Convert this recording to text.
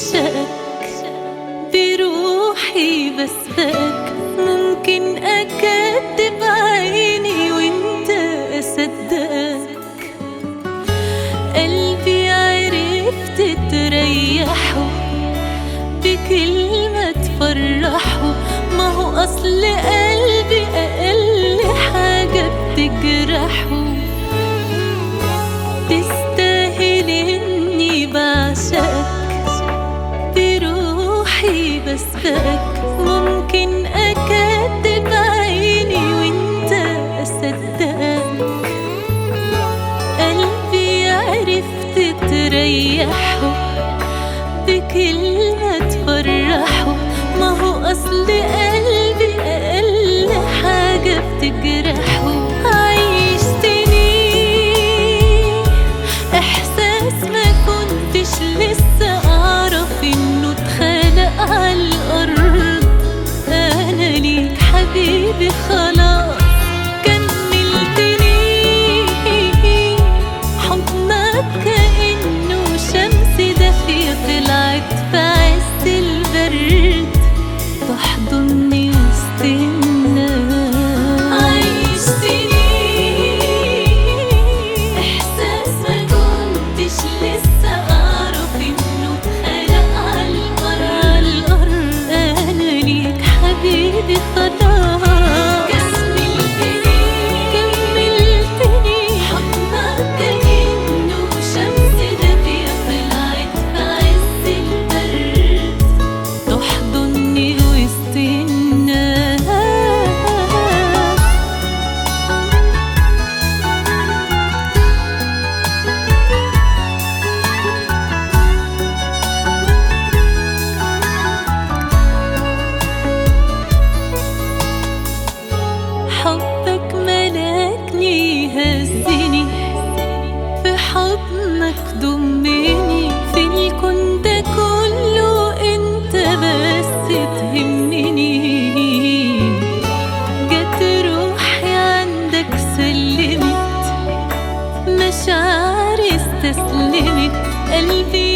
بعشقك بروحي بسبقك ممكن أكدب عيني وانت أصدقك قلبي عرفت تريحه بكلمة تفرحه ما هو أصل قلبي أقل حاجة بتجرحه تستاهل إني بعشقك بروحي بسبقك ممكن أكدب عيني وانت أصدقك قلبي عرفت تريحه بكلمة تفرحه ما هو أصل قلبي أقل حاجة بتجرحه عيشتني إحساس ما كنتش لسه أعرف إنه اتخلق عالأرض أنا ليك حبيبي خلاص كملتني حضنك كأنه شمس دافية طلعت في عز البرد تحضني وسط الناس عيشتني إحساس ما كنتش لسه أعرف إنه اتخلق عالأرض أنا ليك حبيبي خلاص كملتني كملتني حضنك كأنه شمس دافية طلعت في عز البرد تحضني وسط الناس حبك ملكني هزني في حضنك ضمني في الكون ده كله انت بس تهمني جت روحي عندك سلمت مشاعري استسلمت قلبي